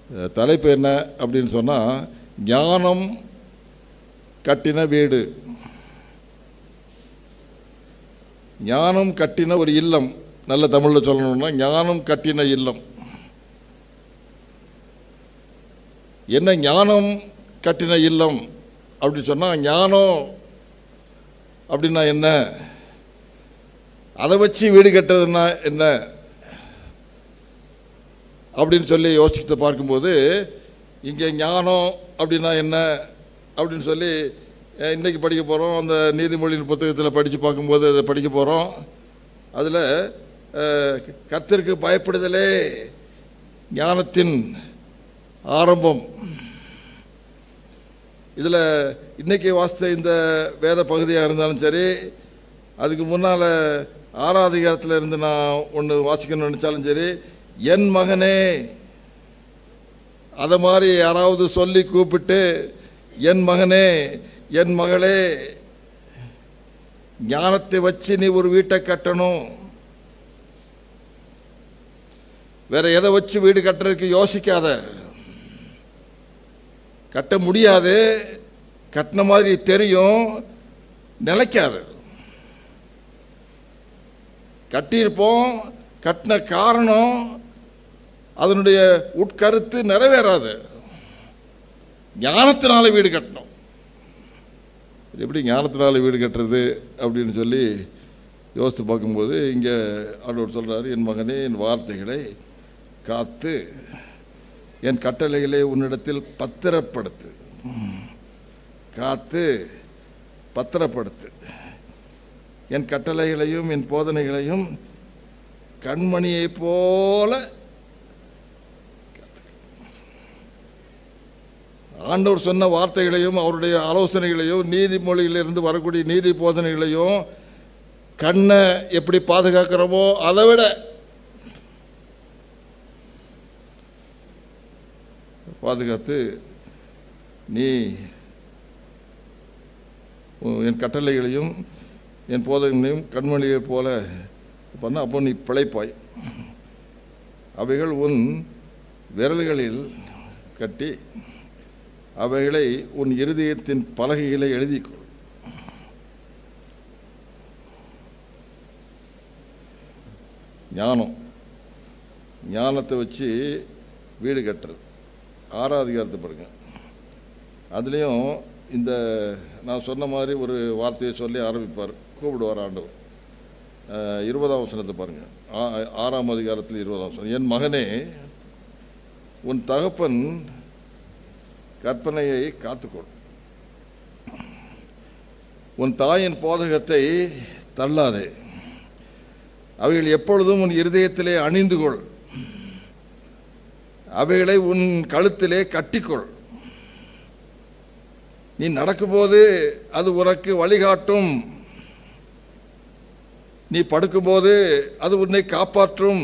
அஹ், தலைப்பு என்ன அப்படின்னு சொன்னால் ஞானம் கட்டின வீடு ஞானம் கட்டின ஒரு இல்லம் நல்ல தமிழில் சொல்லணும்னா ஞானம் கட்டின இல்லம் என்ன ஞானம் கட்டின இல்லம் அப்படி சொன்னால் ஞானம் அப்படின்னா என்ன அதை வச்சு வீடு கட்டுறதுன்னா என்ன அப்படின்னு சொல்லி யோசித்து பார்க்கும்போது இங்கே ஞானம் அப்படின்னா என்ன அப்படின்னு சொல்லி அஹ், இன்னைக்கு படிக்க போகிறோம் அந்த நீதிமொழியின் புத்தகத்தில் படித்து பார்க்கும்போது அதை படிக்க போகிறோம் அதில் கர்த்தருக்கு பயப்படுதலே ஞானத்தின் ஆரம்பம் இதில் இன்னைக்கு வாசித்த இந்த வேத பகுதியாக இருந்தாலும் சரி அதுக்கு முன்னால் ஆறாவது அதிகாரத்தில் இருந்து நான் ஒன்று வாசிக்கணும்னு நினச்சாலும் சரி என் மகனே அதை மாதிரி யாராவது சொல்லி கூப்பிட்டு என் மகனே என் மகளே ஞானத்தை வச்சு நீ ஒரு வீட்டை கட்டணும் வேற எதை வச்சு வீடு கட்டுறதுக்கு யோசிக்காத கட்ட முடியாது கட்டின மாதிரி தெரியும் நிலைக்காது கட்டியிருப்போம் கட்டின காரணம் அதனுடைய உட்கருத்து நிறைவேறாது ஞானத்தினால வீடு கட்டணும் இது எப்படி ஞானத்தினால வீடு கட்டுறது அப்படின்னு சொல்லி யோசித்து பார்க்கும்போது இங்கே ஆண்டவர் சொல்கிறாரு என் மகனே என் வார்த்தைகளை காத்து என் கட்டளைகளை உன்னிடத்தில் பத்திரப்படுத்து காத்து பத்திரப்படுத்து என் கட்டளைகளையும் என் போதனைகளையும் கண்மணியைப் போல ஆண்டவர் சொன்ன வார்த்தைகளையும் அவருடைய ஆலோசனைகளையும் நீதிமொழியிலிருந்து வரக்கூடிய நீதி போதனைகளையும் கண்ணை எப்படி பாதுகாக்கிறோமோ அதை விட பாதுகாத்து நீ உன் என் கட்டளைகளையும் என் போதனைகளையும் கண்மணியைப் போல பண்ண அப்போ நீ பிழைப்பாய் அவைகள் உன் விரல்களில் கட்டி அவைகளை உன் இருதயத்தின் பலகைகளை எழுதிக்கொள் ஞானம் ஞானத்தை வச்சு வீடு கட்டுறது ஆறாவது அதிகாரத்தை பாருங்க அதுலேயும் இந்த நான் சொன்ன மாதிரி ஒரு வார்த்தையை சொல்லி ஆரம்பிப்பார் கூப்பிடுவார் ஆண்டவர் அஹ், இருபதாம் வசனத்தை பாருங்கள் ஆ- ஆறாம் அதிகாரத்தில் இருபதாம் வசனம் என் மகனே உன் தகப்பன் கற்பனையை காத்துக்கொள் உன் தாயின் போதகத்தை தள்ளாதே அவைகள் எப்பொழுதும் உன் இருதயத்திலே அணிந்து கொள் அவைகளை உன் கழுத்திலே கட்டிக்கொள் நீ நடக்கும்போது அது உனக்கு வழிகாட்டும் நீ படுக்கும்போது அது உன்னை காப்பாற்றும்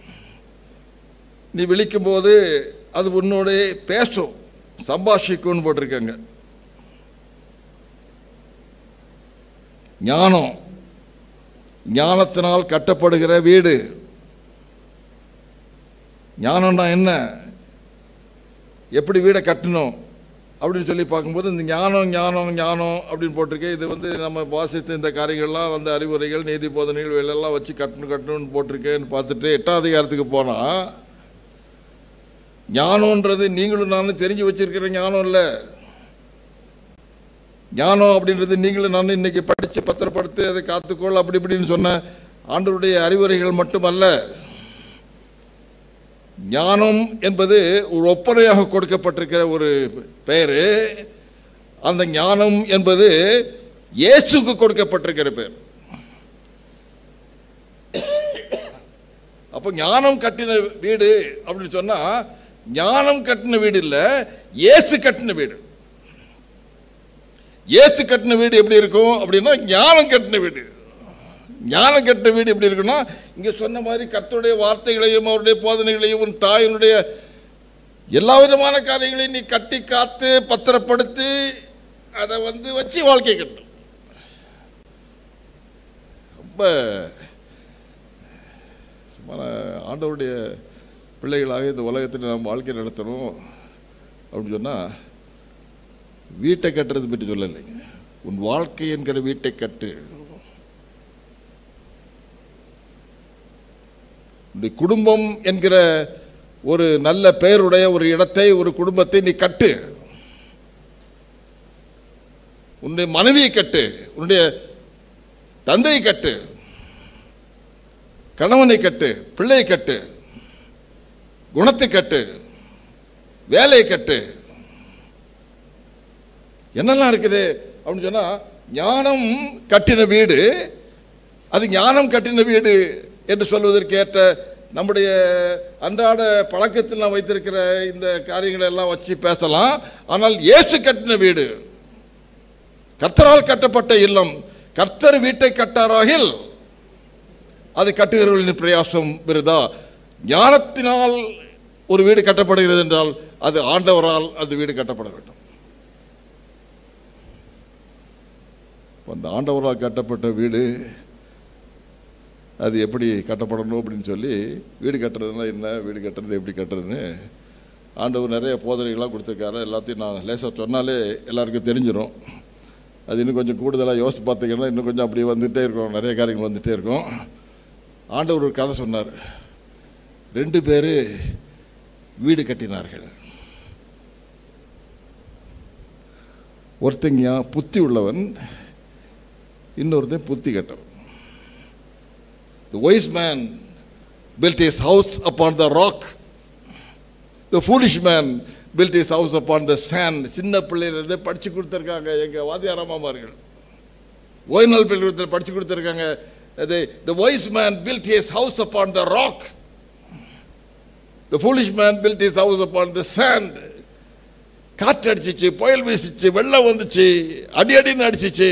நீ விழிக்கும்போது அது உன்னோட பேசும் சம்பாஷிக்கும்னு போட்டிருக்காங்க ஞானம் ஞானத்தினால் கட்டப்படுகிற வீடு ஞானம்னா என்ன எப்படி வீடை கட்டணும் அப்படின்னு சொல்லி பார்க்கும்போது இந்த ஞானம் ஞானம் ஞானம் அப்படின்னு போட்டிருக்கேன் இது வந்து நம்ம வாசித்த இந்த காரியங்கள்லாம் வந்து அறிவுரைகள் நீதி போதனைகள் இவையெல்லாம் வச்சு கட்டணும் கட்டணும்னு போட்டிருக்கேன்னு பார்த்துட்டு எட்டாம் அதிகாரத்துக்கு போனால் ஞானம்ன்றது நீங்களும் நானும் தெரிஞ்சு வச்சிருக்கிற ஞானம் இல்லை ஞானம் அப்படின்றது நீங்களும் நானும் இன்னைக்கு படித்து பத்திரப்படுத்தி அதை காத்துக்கொள் அப்படி இப்படின்னு சொன்ன ஆண்டவருடைய அறிவுரைகள் மட்டுமல்ல ஞானம் என்பது ஒரு ஒப்பனையாக கொடுக்கப்பட்டிருக்கிற ஒரு பெயர் அந்த ஞானம் என்பது இயேசுக்கு கொடுக்கப்பட்டிருக்கிற பேர் அப்போ ஞானம் கட்டின வீடு அப்படின்னு சொன்னா ஞானம் கட்டின வீடு இல்லை இயேசு கட்டின வீடு இயேசு கட்டின வீடு எப்படி இருக்கும் அப்படின்னா ஞானம் கட்டின வீடு ஞானம் கட்டின வீடு எப்படி இருக்குன்னா இங்க சொன்ன மாதிரி கர்த்தருடைய வார்த்தைகளையும் அவருடைய போதனைகளையும் உன் தாயினுடைய எல்லா விதமான காரியங்களையும் நீ கட்டி காத்து பத்திரப்படுத்தி அதை வந்து வச்சு வாழ்க்கை கட்டணும் ரொம்ப சும்மா ஆண்டவருடைய பிள்ளைகளாக இந்த உலகத்தில் நாம் வாழ்க்கை நடத்தணும் அப்படின்னு சொன்னால் வீட்டை கட்டுறது பற்றி சொல்லலைங்க உன் வாழ்க்கை என்கிற வீட்டை கட்டு உன்னுடைய குடும்பம் என்கிற ஒரு நல்ல பெயருடைய ஒரு இடத்தை ஒரு குடும்பத்தை நீ கட்டு உன்னுடைய மனைவியை கட்டு உன்னுடைய தந்தையை கட்டு கணவனை கட்டு பிள்ளையை கட்டு குணத்தை கட்டு வேலையை கட்டு என்னெல்லாம் இருக்குது அப்படின்னு சொன்னா ஞானம் கட்டின வீடு அது ஞானம் கட்டின வீடு என்று சொல்வதற்கு ஏற்ற நம்முடைய அன்றாட பழக்கத்தில் நான் வைத்திருக்கிற இந்த காரியங்களை எல்லாம் வச்சு பேசலாம் ஆனால் இயேசு கட்டின வீடு கர்த்தரால் கட்டப்பட்ட இல்லம் கர்த்தர் வீட்டை கட்டாராகில் அது கட்டுகிறவர்களின் பிரயாசம் விருதா ஞானத்தினால் ஒரு வீடு கட்டப்படுகிறது என்றால் அது ஆண்டவரால் அந்த வீடு கட்டப்பட வேண்டும் அந்த ஆண்டவரால் கட்டப்பட்ட வீடு அது எப்படி கட்டப்படணும் அப்படின்னு சொல்லி வீடு கட்டுறதுனா என்ன வீடு கட்டுறது எப்படி கட்டுறதுன்னு ஆண்டவர் நிறைய போதனைகள்லாம் கொடுத்துருக்காரு எல்லாத்தையும் நான் லேசாக சொன்னாலே எல்லாருக்கும் தெரிஞ்சிடும் அது இன்னும் கொஞ்சம் கூடுதலாக யோசித்து பார்த்தீங்கன்னா இன்னும் கொஞ்சம் அப்படியே வந்துகிட்டே இருக்கும் நிறைய காரியங்கள் வந்துகிட்டே இருக்கும் ஆண்டவர் ஒரு கதை சொன்னார் ரெண்டு பேர் வீடு கட்டினார்கள் ஒருத்தங்க புத்தி உள்ளவன் இன்னொருத்தன் புத்தி கட்டவன் The wise man built his house upon the rock. The foolish man built his house upon the sand. சின்ன பிள்ளையிலிருந்து படிச்சு கொடுத்துருக்காங்க எங்கள் வாத்தியாரமாமார்கள் ஓய்நாள் பள்ளிக்கூடத்தில் படிச்சு கொடுத்துருக்காங்க அது the wise man built his house upon the rock. The foolish man built his house upon the sand. காற்று அடிச்சிச்சு புயல் வீசிச்சு வெள்ளம் வந்துச்சு அடி அடின்னு அடிச்சிச்சு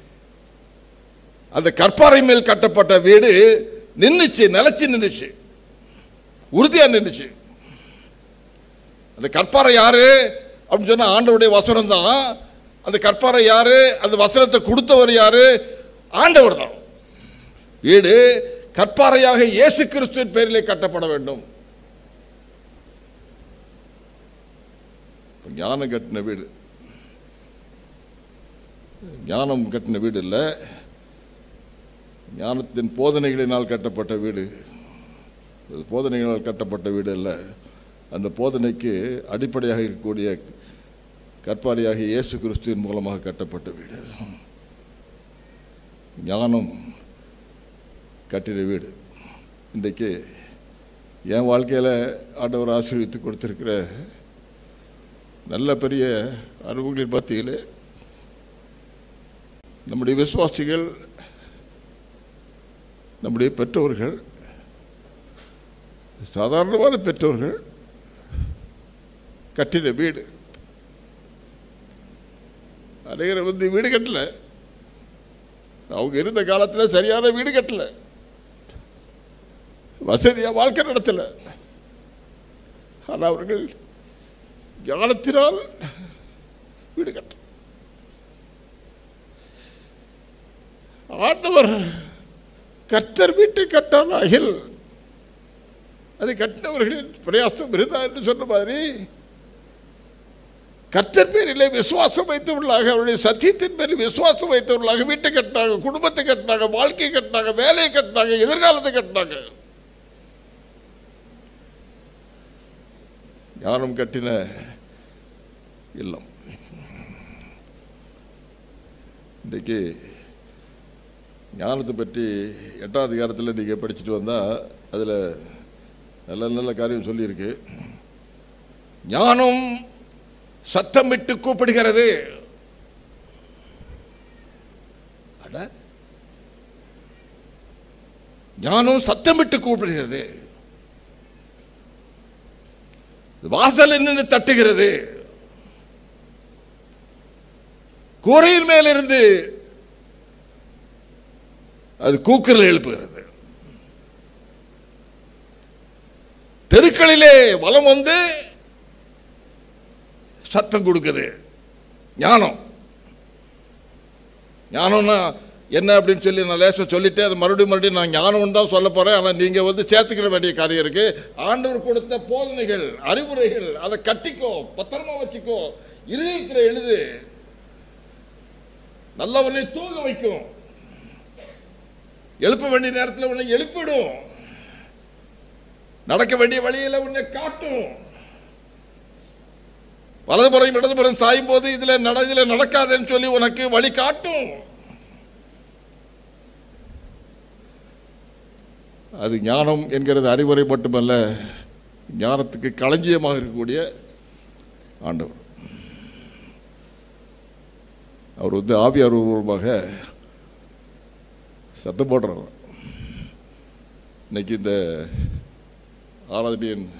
அந்த கற்பாறை மேல் கட்டப்பட்ட வீடு நின்னுச்சு நிலைச்சு நின்னுச்சு உறுதியா நின்னுச்சு அந்த கற்பாறை யாரு அப்படின்னு சொன்னா ஆண்டவருடைய வசனம் தான் அந்த கற்பாறை யாரு அந்த வசனத்தை கொடுத்தவர் யாரு ஆண்டவர் தான் வீடு கற்பாறையாக இயேசு கிறிஸ்துவின் பேரிலே கட்டப்பட வேண்டும் இப்ப ஞானம் கட்டின வீடு ஞானம் கட்டின வீடு இல்லை ஞானத்தின் போதனைகளினால் கட்டப்பட்ட வீடு அது போதனைகளால் கட்டப்பட்ட வீடு அல்ல அந்த போதனைக்கு அடிப்படையாக இருக்கக்கூடிய கற்பாரியாகிய இயேசு கிறிஸ்துவின் மூலமாக கட்டப்பட்ட வீடு ஞானம் கட்டின வீடு இன்றைக்கு என் வாழ்க்கையில் ஆண்டவர் ஆசீர்வித்து கொடுத்திருக்கிற நல்ல பெரிய அனுபவங்களின் மத்தியில் நம்முடைய விசுவாசிகள் நம்முடைய பெற்றோர்கள் சாதாரணமான பெற்றோர்கள் கட்டின வீடு அநேகர் வந்து வீடு கட்டல அவங்க இருந்த காலத்தில் சரியான வீடு கட்டல வசதியாக வாழ்க்கை நடத்தல ஆனால் அவர்கள் ஞானத்தினால் வீடு கட்ட ஆண்டவர் கர்த்தர் வீட்டை கட்டானாகில் அதை கட்டினவர்களின் பிரயாசம் விருதா என்று சொன்ன மாதிரி கர்த்தர் பேரிலே விசுவாசம் வைத்தவர்களாக அவருடைய சத்தியத்தின் பேரில் விசுவாசம் வைத்தவர்களாக வீட்டை கட்டினாங்க குடும்பத்தை கட்டினாங்க வாழ்க்கையை கட்டினாங்க வேலையை கட்டினாங்க எதிர்காலத்தை கட்டினாங்க ஞானம் கட்டின இல்லம் இன்றைக்கு ஞானத்தை பற்றி எட்டாம் அதிகாரத்தில் நீங்கள் படிச்சுட்டு வந்தால் அதில் நல்ல நல்ல காரியம் சொல்லியிருக்கு ஞானம் சத்தமிட்டு கூப்பிடுகிறது அட ஞானம் சத்தமிட்டு கூப்பிடுகிறது வாசல் நின்று தட்டுகிறது கூரையின் மேலிருந்து அது கூக்குரல் எழுப்புகிறது தெருக்களிலே வலம் வந்து சத்தம் கொடுக்குது ஞானம் ஞானம்னா என்ன அப்படின்னு சொல்லி நான் லேசாக சொல்லிட்டு அது மறுபடியும் மறுபடியும் நான் ஞானம் தான் சொல்ல போகிறேன் ஆனால் நீங்கள் வந்து சேர்த்துக்கிற வேண்டிய காரியம் இருக்குது ஆண்டவர் கொடுத்த போதனைகள் அறிவுரைகள் அதை கட்டிக்கோ பத்திரமா வச்சுக்கோ இருதயத்தில் எழுது நல்லவனை தூங்க வைக்கும் எழுப்ப வேண்டிய நேரத்தில் உன்னை எழுப்பிடும் நடக்க வேண்டிய வழியில் உன்னை காட்டும் வலதுபுறம் இடதுபுறம் சாயும் போது இதுல நட இதுல நடக்காதுன்னு சொல்லி உனக்கு வழி காட்டும் அது ஞானம் என்கிறது அறிவுரை மட்டுமல்ல ஞானத்துக்கு களஞ்சியமாக இருக்கக்கூடிய ஆண்டவர் அவர் வந்து ஆவியார் உருவமாக சத்தம் போடுறார் இன்னைக்கு இந்த ஆராதனையின்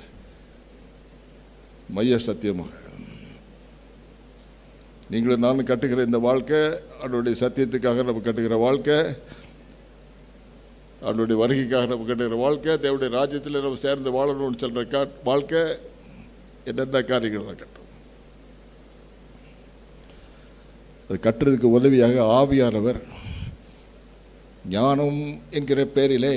மைய சத்தியமாக நீங்களும் நானும் கட்டுகிற இந்த வாழ்க்கை அவனுடைய சத்தியத்துக்காக நம்ம கட்டுகிற வாழ்க்கை அவனுடைய வருகைக்காக நம்ம கட்டுகிற வாழ்க்கை தேவனுடைய ராஜ்யத்தில் நம்ம சேர்ந்து வாழணும்னு சொல்கிற கா வாழ்க்கை என்னென்ன காரியங்கள் கட்டும் அது கட்டுறதுக்கு உதவியாக ஆவியானவர் ஞானம் என்கிற பேரிலே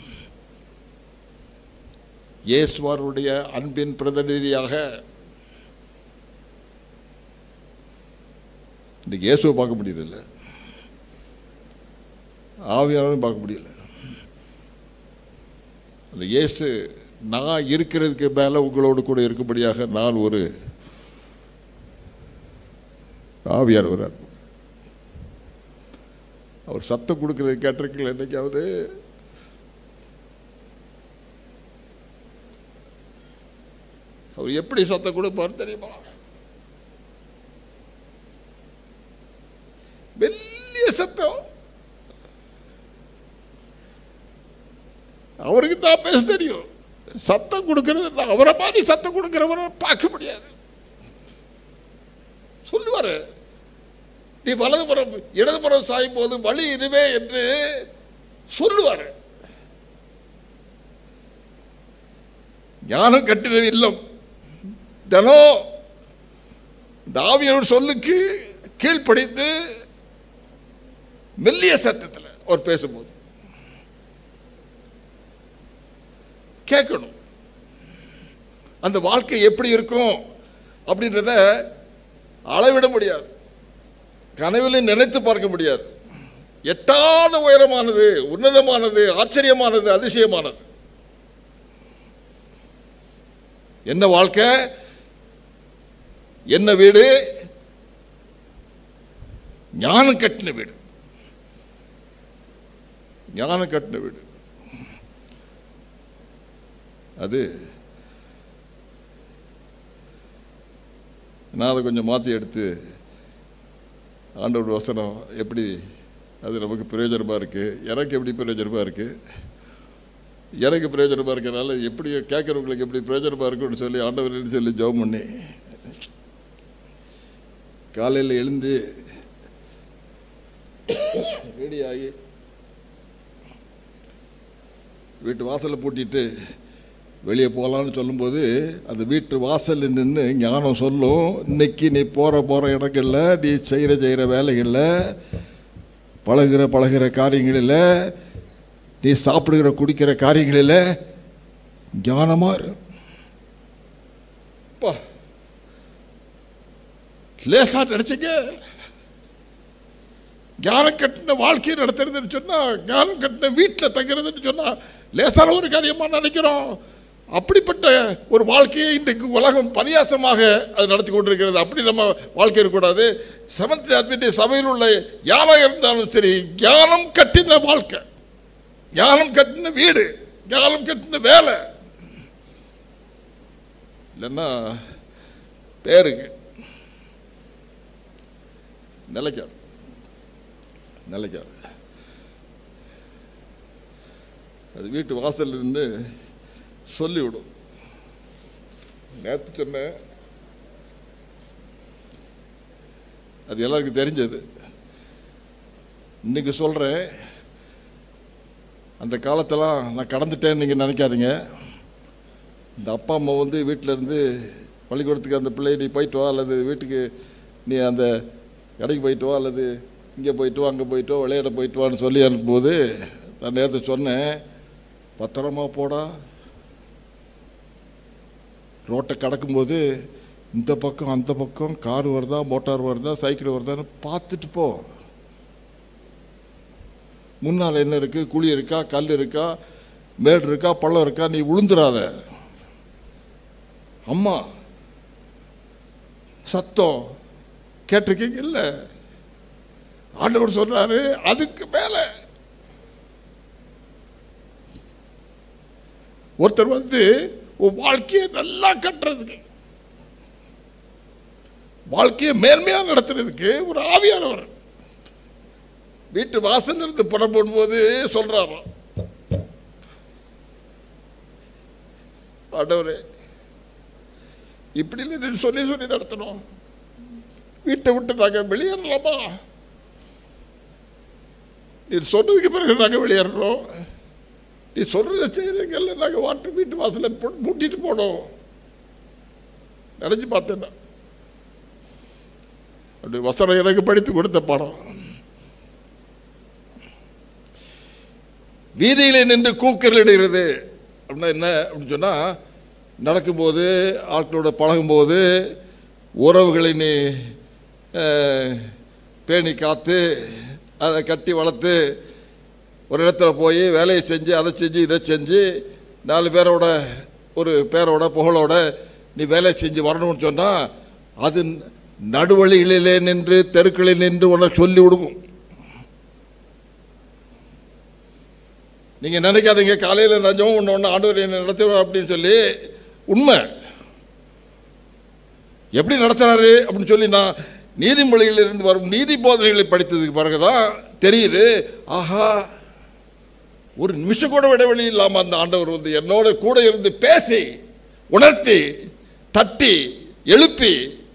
இயேசுவாருடைய அன்பின் பிரதிநிதியாக இன்னைக்கு இயேசுவை பார்க்க முடியல ஆவியானவரும் பார்க்க முடியல அந்த இயேசு நான் இருக்கிறதுக்கு மேலே உங்களோடு கூட இருக்கும்படியாக நான் ஒரு ஆவியானவர் அவர் சத்தம் கொடுக்கறது கேட்டிருக்கீங்களா என்னைக்காவது அவர் எப்படி சத்தம் கொடுப்பார் தெரியுமா மெல்லிய சத்தம் அவருக்கு தான் பேச தெரியும் சத்தம் கொடுக்கிறது இல்ல. அவரை மாதிரி சத்தம் கொடுக்கிறவரை பார்க்க முடியாது சொல்லுவாரு நீ வலதுபுறம் இடதுபுறம் சாயும் போது வழி இதுவே என்று சொல்லுவாரு ஞானம் கட்டின இல்லம் தினம் இந்த ஆவியவர் சொல்லுக்கு கீழ்ப்படிந்து மெல்லிய சத்தத்தில் அவர் பேசும்போது கேட்கணும் அந்த வாழ்க்கை எப்படி இருக்கும் அப்படின்றத அளவிட முடியாது கனவில் நினைத்து பார்க்க முடியாது எட்டாத உயரமானது உன்னதமானது ஆச்சரியமானது அதிசயமானது என்ன வாழ்க்கை என்ன வீடு ஞானம் கட்டின வீடு ஞானம் கட்டின வீடு அது நான் அதை கொஞ்சம் மாற்றி எடுத்து ஆண்டவர் வசனம் எப்படி அது நமக்கு பிரயோஜனமாக இருக்குது எனக்கு எப்படி பிரயோஜனமாக இருக்குது எனக்கு பிரயோஜனமாக இருக்கிறனால எப்படி கேட்குறவங்களுக்கு எப்படி பிரயோஜனமாக இருக்கும்னு சொல்லி ஆண்டவர் சொல்லி ஜெபம் பண்ணி காலையில் எழுந்து ரெடி ஆகி வீட்டு வாசலில் பூட்டிட்டு வெளியே போகலான்னு சொல்லும்போது அந்த வீட்டு வாசலில் நின்று ஞானம் சொல்லும் இன்னைக்கு நீ போகிற போகிற இடங்களில் நீ செய்கிற செய்கிற வேலைகளில் பழகுற பழகுற காரியங்களில் நீ சாப்பிடுகிற குடிக்கிற காரியங்களில் ஞானமாக இரு அப்பா, லேசா நினைச்சீங்க ஞானம் கட்டின வாழ்க்கையை நடத்துறதுன்னு சொன்னா ஞானம் கட்டின வீட்டில் தங்குறதுன்னு சொன்னா லேசான ஒரு காரியமா நினைக்கிறோம் அப்படிப்பட்ட ஒரு வாழ்க்கையை இன்றைக்கு உலகம் பரியாசமாக அது நடத்தி கொண்டிருக்கிறது அப்படி நம்ம வாழ்க்கை இருக்கக்கூடாது செவன்த் அட்மிட்டி சபையில் உள்ள யாராக இருந்தாலும் சரி ஞானம் கட்டின வாழ்க்கை ஞானம் கட்டின வீடு ஞானம் கட்டின வேலை இல்லைன்னா பேருக்கு நிலைக்காது நிலைக்காது அது வீட்டு வாசல்ல இருந்து சொல்லிவிடும் நேற்று சொன்னேன் அது எல்லாருக்கும் தெரிஞ்சது இன்னைக்கு சொல்கிறேன் அந்த காலத்தெல்லாம் நான் கடந்துட்டேன்னு நீங்கள் நினைக்காதீங்க இந்த அப்பா அம்மா வந்து வீட்டில் இருந்து பள்ளிக்கூடத்துக்கு அந்த பிள்ளை நீ போயிட்டு வா அல்லது வீட்டுக்கு நீ அந்த கடைக்கு போயிட்டு வா அல்லது இங்கே போயிட்டு வா அங்கே போயிட்டு வா விளையாட போயிட்டு வான்னு சொல்லி அனுப்பும்போது நான் நேற்று சொன்னேன் பத்திரமா போடா ரோட்டை கடக்கும்போது இந்த பக்கம் அந்த பக்கம் கார் வருதா மோட்டார் வருதா சைக்கிள் வருதான்னு பார்த்துட்டு போ முன்னால் என்ன இருக்கு குழி இருக்கா கல் இருக்கா மேடு இருக்கா பள்ளம் இருக்கா நீ விழுந்துடாத அம்மா சத்தம் கேட்டிருக்கீங்க இல்லை ஆண்டவர் சொல்றாரு அதுக்கு மேல ஒருத்தர் வந்து உன் வாழ்க்கையை நல்லா கட்டுறதுக்கு வாழ்க்கையை மேன்மையா நடத்துறதுக்கு ஒரு ஆவியானவர் வீட்டு வாசல்ல இருந்து புறம் போடும்போது சொல்றாராம் ஆண்டவரே இப்படி இல்லை நீ சொல்லி சொல்லி நடத்தணும் வீட்டை விட்டு நாங்கள் வெளியேறலாமா நீ சொன்னதுக்கு பிறகு நாங்கள் வெளியேறோம் நீ சொல்றதை செய்யறீங்கல்ல நாங்கள் வாட்டு வீட்டு வாசலை போ- பூட்டிட்டு போனோம் நினைச்சு பார்த்தேன் நான். அப்படி வசனம் எனக்கு படித்து கொடுத்த பாடம் வீதியிலே நின்று கூக்கலிடுகிறது அப்படின்னா என்ன அப்படின்னு சொன்னால் நடக்கும்போது ஆட்களோட பழகும்போது உறவுகளை நீ அஹ், பேணி காத்து அதை கட்டி வளர்த்து ஒரு இடத்துல போய் வேலையை செஞ்சு அதை செஞ்சு இதை செஞ்சு நாலு பேரோட ஒரு பேரோட புகழோட நீ வேலை செஞ்சு வரணும்னு சொன்னால் அது நடுவழிகளிலே நின்று தெருக்களில் நின்று உனக்கு சொல்லி விடுவோம் நீங்கள் நினைக்காதீங்க காலையில் நஞ்சம் ஒன்று ஒன்று ஆண்டவர் என்னை நடத்துவார் அப்படின்னு சொல்லி உண்மை எப்படி நடத்துறாரு அப்படின்னு சொல்லி நான் நீதிமொழிகளிலிருந்து வரும் நீதி போதனைகளை படித்ததுக்கு பிறகுதான் தெரியுது ஆஹா ஒரு நிமிஷம் கூட இடைவெளி இல்லாமல் அந்த ஆண்டவர் வந்து என்னோட கூட இருந்து பேசி உணர்த்தி தட்டி எழுப்பி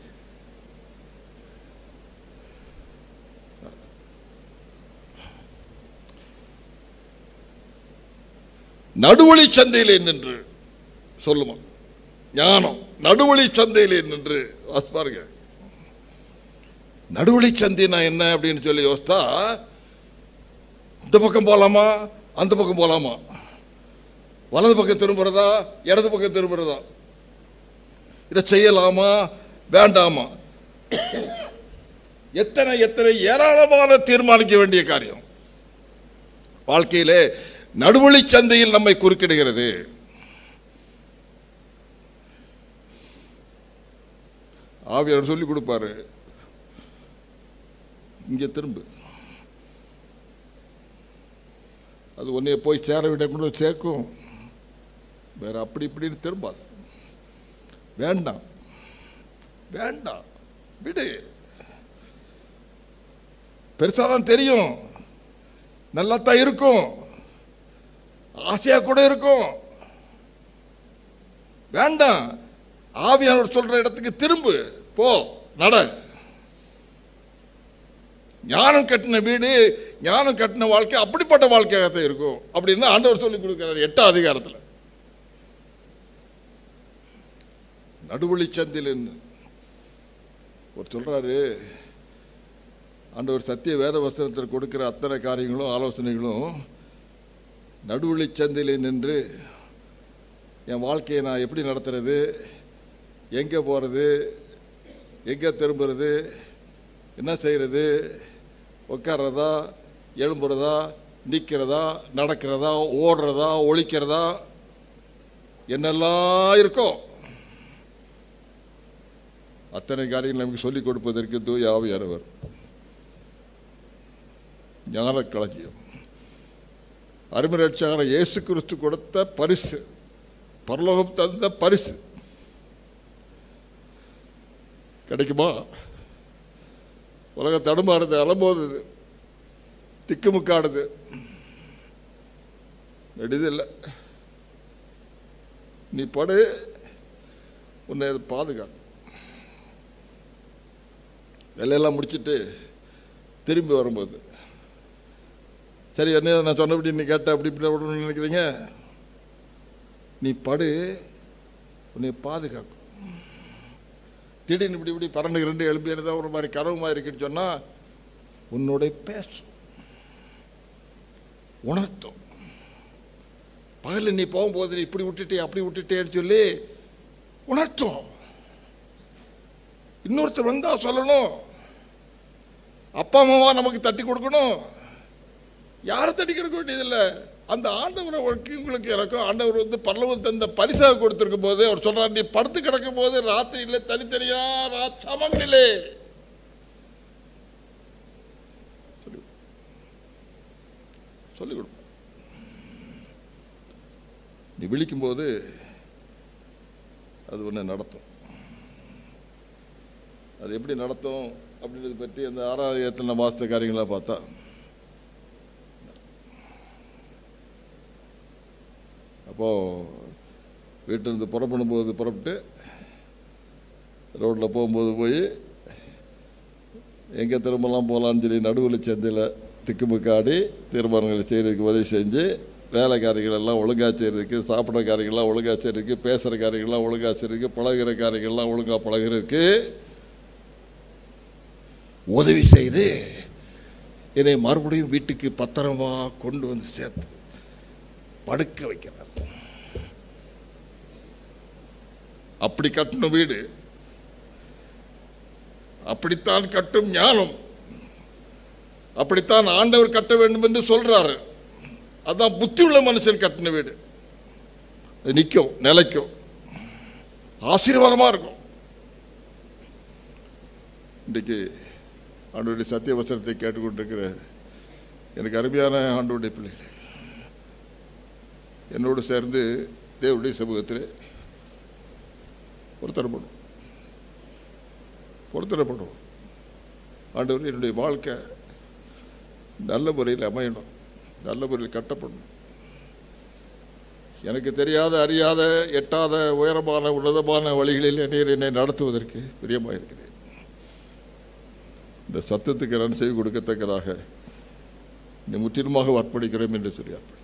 நடுவழி சந்தையிலே நின்று சொல்லுமா ஞானம் நடுவழி சந்தையிலே நின்று வாசி பாருங்க நடுவழி சந்தைனா என்ன அப்படின்னு சொல்லி யோசித்தா இந்த பக்கம் போகலாமா அந்த பக்கம் போகலாமா வலது பக்கம் திரும்புறதா இடது பக்கம் திரும்புறதா இதை செய்யலாமா வேண்டாமா எத்தனை எத்தனை ஏராளமான தீர்மானிக்க வேண்டிய காரியம் வாழ்க்கையிலே நடுவழி சந்தையில் நம்மை குறுக்கிடுகிறது ஆவியார் சொல்லி கொடுப்பாரு இங்கே திரும்பு அது உன்னைய போய் சேர விட கூட சேர்க்கும் வேற அப்படி இப்படின்னு திரும்பாது வேண்டாம் வேண்டாம் விடு பெருசாக தான் தெரியும் நல்லா தான் இருக்கும் ஆசையா கூட இருக்கும் வேண்டாம் ஆவியானவர் சொல்ற இடத்துக்கு திரும்பு போ நட ஞானம் கட்டின வீடு ஞானம் கட்டின வாழ்க்கை அப்படிப்பட்ட வாழ்க்கையாக தான் இருக்கும் அப்படின்னு ஆண்டவர் சொல்லி கொடுக்கிறார் எட்டாம் அதிகாரத்தில் நடுவழி சந்தில் ஒரு சொல்றாரு ஆண்டவர் சத்திய வேத வசனத்தில் கொடுக்கிற அத்தனை காரியங்களும் ஆலோசனைகளும் நடுவழி சந்தையில் நின்று என் வாழ்க்கையை நான் எப்படி நடத்துறது எங்கே போகிறது எங்கே திரும்புறது என்ன செய்கிறது உட்கார்றதா எழும்புறதா நிற்கிறதா நடக்கிறதா ஓடுறதா ஒழிக்கிறதா என்னெல்லாம் இருக்கோ அத்தனை காரியங்கள் நமக்கு சொல்லிக் கொடுப்பதற்கு தூய ஆவியானவர் ஞான களஞ்சியம் அருமரட்சகர இயேசு கிறிஸ்து கொடுத்த பரிசு பரலோகம் தந்த பரிசு கிடைக்குமா உலக தடுமாறுது அலம்போதுது திக்குமுக்காடுது நெடுதில்லை நீ படு உன்னை அது பாதுகாக்கும் வேலையெல்லாம் முடிச்சிட்டு திரும்பி வரும்போது சரி என்ன நான் சொன்னபடி நீ கேட்ட அப்படி இப்படி விடணும்னு நினைக்கிறீங்க நீ படு உன்னை பாதுகாக்கும் திடீர்னு இப்படி இப்படி பரண்டு ரெண்டு எலும்பி இருந்தால் ஒரு மாதிரி கனவு மாதிரி இருக்குன்னு சொன்னால் உன்னோட பேசும் உணர்த்தும் பகலில் நீ போகும்போது நீ இப்படி விட்டுட்டே அப்படி விட்டுட்டேன்னு சொல்லி உணர்த்தும் இன்னொருத்தர் வந்தா சொல்லணும் அப்பா அம்மாவா நமக்கு தட்டி கொடுக்கணும் யாரும் தட்டி கொடுக்க வேண்டியதில்லை அந்த ஆண்டவரை உங்களுக்கு எனக்கும் ஆண்டவர் வந்து பரலவம் தந்த பரிசாக கொடுத்திருக்கும் போது அவர் சொல்றார் நீ படுத்து கிடக்கும் போது ராத்திரியில தனித்தனியா ரா சமங்களிலே சொல்லி சொல்லிக் கொடுப்போம் நீ விழிக்கும் போது அது ஒன்று நடத்தும் அது எப்படி நடத்தும் அப்படின்றத பற்றி அந்த ஆறாயிரத்தில் நம்ம வாஸ்த காரியங்களாக பார்த்தா அப்போது வீட்டிலேருந்து புறப்படும் போது புறப்பட்டு ரோட்டில் போகும்போது போய் எங்கே திரும்பலாம் போகலான்னு சொல்லி நடுவில் சந்தையில் திக்குமுக்காடி தீர்மானங்களை செய்கிறதுக்கு உதவி செஞ்சு வேலை காரியங்கள் எல்லாம் ஒழுங்காக செய்கிறதுக்கு சாப்பிட்ற காரியங்கள்லாம் ஒழுங்காக செய்கிறதுக்கு பேசுகிற காரியங்கள்லாம் ஒழுங்காக செய்கிறதுக்கு பழகுற காரியங்கள்லாம் ஒழுங்காக பழகுறதுக்கு உதவி செய்து என்னை மறுபடியும் வீட்டுக்கு பத்திரமா கொண்டு வந்து சேர்த்து படுக்க வைக்கிறார் அப்படி கட்டணும் வீடு அப்படித்தான் கட்டும் ஞானம் அப்படித்தான் ஆண்டவர் கட்ட வேண்டும் என்று சொல்றாரு அதான் புத்தி உள்ள மனுஷன் கட்டின வீடு அது நிற்கும் நிலைக்கும் ஆசீர்வாதமா இருக்கும் இன்றைக்கு ஆண்டவருடைய சத்திய வசனத்தை கேட்டுக்கொண்டிருக்கிற எனக்கு அருமையான ஆண்டவருடைய பிள்ளைகள் என்னோடு சேர்ந்து தேவனுடைய சமூகத்தில் பொருத்தரப்படும் பொருத்தரப்படும் ஆண்டவர் என்னுடைய வாழ்க்கை நல்ல முறையில் அமையணும் நல்ல முறையில் கட்டப்படணும் எனக்கு தெரியாத அறியாத எட்டாத உயரமான உன்னதமான வழிகளில் நீர் என்னை நடத்துவதற்கு பிரியமாக இருக்கிறேன் இந்த சத்தத்துக்கு நான் செய்து கொடுக்கத்தக்கதாக என்னை முற்றிலுமாக அர்ப்பணிக்கிறோம் என்று சொல்லி அர்ப்பணிக்கிறேன்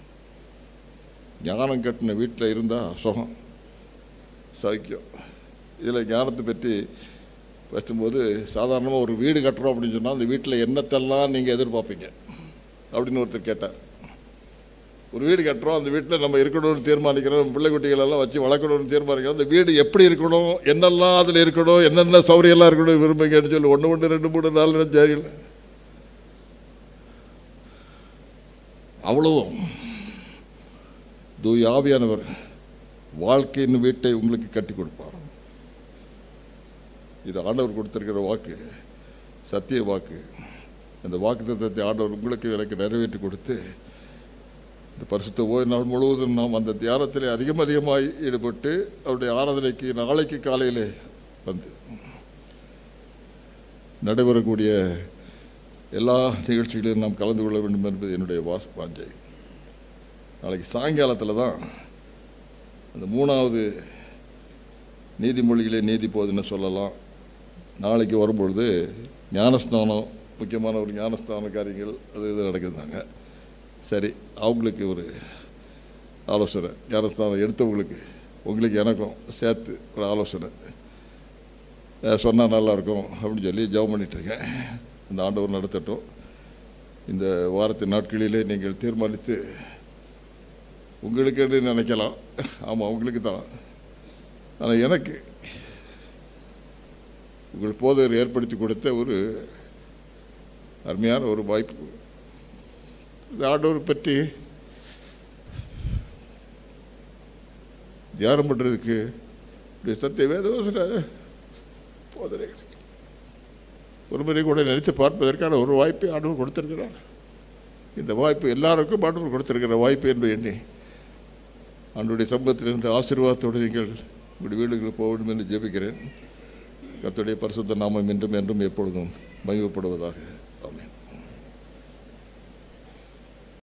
ஞானம் கட்டின வீட்டில் இருந்தால் சுகம் சௌக்கியம் இதில் ஞானத்தை பற்றி பேசும்போது சாதாரணமாக ஒரு வீடு கட்டுறோம் அப்படின்னு சொன்னால் அந்த வீட்டில் என்னத்தெல்லாம் நீங்கள் எதிர்பார்ப்பீங்க அப்படின்னு ஒருத்தர் கேட்டார் ஒரு வீடு கட்டுறோம் அந்த வீட்டில் நம்ம இருக்கணும்னு தீர்மானிக்கிறோம் நம்ம பிள்ளை குட்டிகளெல்லாம் வச்சு வளர்க்கணும்னு தீர்மானிக்கிறோம் அந்த வீடு எப்படி இருக்கணும் என்னெல்லாம் அதில் இருக்கணும் என்னென்ன சௌகரியெல்லாம் இருக்கணும் விரும்புங்கன்னு சொல்லி ஒன்று ஒன்று ரெண்டு மூணு நாலு சரியில்லை அவ்வளவும் தூய் ஆவியானவர் வாழ்க்கையின் வீட்டை உங்களுக்கு கட்டி கொடுப்பார் இது ஆண்டவர் கொடுத்திருக்கிற வாக்கு சத்திய வாக்கு அந்த வாக்கு தத்துவத்தை ஆண்டவர் உங்களுக்கு எனக்கு நிறைவேற்றி கொடுத்து இந்த பரிசுத்த ஓய்வு நாள் முழுவதும் நாம் அந்த தியானத்திலே அதிகம் அதிகமாக ஈடுபட்டு அவருடைய ஆராதனைக்கு நாளைக்கு காலையிலே வந்து நடைபெறக்கூடிய எல்லா நிகழ்ச்சிகளிலும் நாம் கலந்து கொள்ள வேண்டும் என்பது என்னுடைய வாஸ் வாஞ்சை நாளைக்கு சாயங்காலத்தில் தான் அந்த மூணாவது நீதிமொழிகளே நீதி போதுன்னு சொல்லலாம் நாளைக்கு வரும்பொழுது ஞானஸ்நானம் முக்கியமான ஒரு ஞானஸ்நான காரியங்கள் அது இது நடக்குதுதாங்க சரி அவங்களுக்கு ஒரு ஆலோசனை ஞானஸ்தானம் எடுத்தவங்களுக்கு உங்களுக்கு எனக்கும் சேர்த்து ஒரு ஆலோசனை சொன்னால் நல்லாயிருக்கும் அப்படின்னு சொல்லி ஜெபம் பண்ணிட்டுருக்கேன் இந்த ஆண்டவர் நடத்தட்டும் இந்த வாரத்தின் நாட்களிலே நீங்கள் தீர்மானித்து உங்களுக்கு நினைக்கலாம் ஆமாம் உங்களுக்கு தான் ஆனால் எனக்கு உங்கள் போதவர் ஏற்படுத்தி கொடுத்த ஒரு அருமையான ஒரு வாய்ப்பு இந்த ஆண்டவர் பற்றி தியானம் பண்ணுறதுக்கு இப்படி சத்திய வேதோசன போதனைகள் ஒரு முறை கூட நினைத்து பார்ப்பதற்கான ஒரு வாய்ப்பை ஆண்டவர் கொடுத்திருக்கிறார் இந்த வாய்ப்பு எல்லாருக்கும் ஆண்டவர் கொடுத்திருக்கிற வாய்ப்பு என்று எண்ணி ஆண்டுடைய சம்பவத்திலிருந்து ஆசீர்வாதத்தோடு நீங்கள் உங்களுடைய வீடுகளுக்கு போக வேண்டும் என்று ஜெபிக்கிறேன் கர்த்தருடைய பரிசுத்த நாமம் என்றும் என்றும் எப்பொழுதும் மகிமைப்படுவதாக